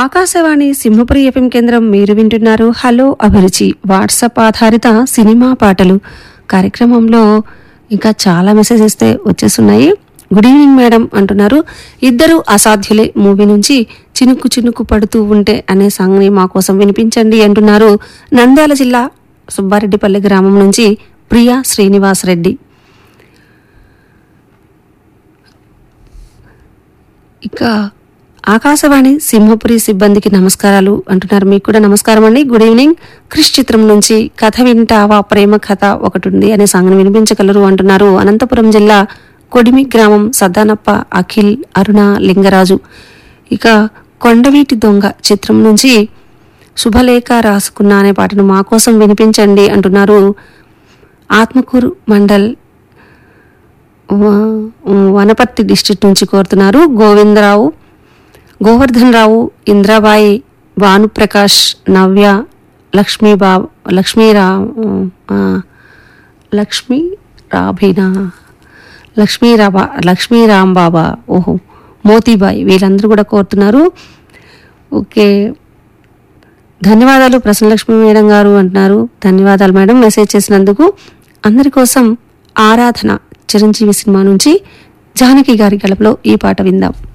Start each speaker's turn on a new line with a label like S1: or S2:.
S1: Akashvani Simhapuri FM కేంద్రం మీరు వింటున్నారు హలో అభిరుచి వాట్సాప్ ఆధారిత సినిమా పాటలు కార్యక్రమంలో ఇంకా చాలా మెసేజెస్ అయితే వచ్చేస్తున్నాయి గుడ్ ఈవినింగ్ మేడం అంటున్నారు ఇద్దరు అసాధ్యులే మూవీ నుంచి చినుకు చినుకు పడుతూ ఉంటే అనే సాంగ్ని మా కోసం వినిపించండి అంటున్నారు నంద్యాల జిల్లా సుబ్బారెడ్డిపల్లి గ్రామం నుంచి ప్రియా శ్రీనివాస్ రెడ్డి ఇక ఆకాశవాణి సింహపురి సిబ్బందికి నమస్కారాలు అంటున్నారు మీకు కూడా నమస్కారం అండి గుడ్ ఈవినింగ్ క్రిష్ చిత్రం నుంచి కథ వింటావా ప్రేమ కథ ఒకటి ఉంది అనే సాంగ్ని వినిపించగలరు అంటున్నారు అనంతపురం జిల్లా కొడిమి గ్రామం సద్దానప్ప అఖిల్ అరుణ లింగరాజు ఇక కొండవీటి దొంగ చిత్రం నుంచి శుభలేఖ రాసుకున్న అనే పాటను మా కోసం వినిపించండి అంటున్నారు ఆత్మకూరు మండల్ వ- వనపర్తి డిస్ట్రిక్ట్ నుంచి కోరుతున్నారు గోవిందరావు గోవర్ధన్ రావు ఇంద్రాబాయి భానుప్రకాష్ నవ్య లక్ష్మీబా లక్ష్మీరా ఆ, లక్ష్మీ రాభినా లక్ష్మీరాబా లక్ష్మీరామ్ బాబా ఓహో మోతీబాయి వీళ్ళందరూ కూడా కోరుతున్నారు ఓకే ధన్యవాదాలు ప్రసన్నలక్ష్మి మేడం గారు అంటున్నారు ధన్యవాదాలు మేడం మెసేజ్ చేసినందుకు అందరి కోసం ఆరాధన చిరంజీవి సినిమా నుంచి జానకి గారి గడపలో ఈ పాట విందాం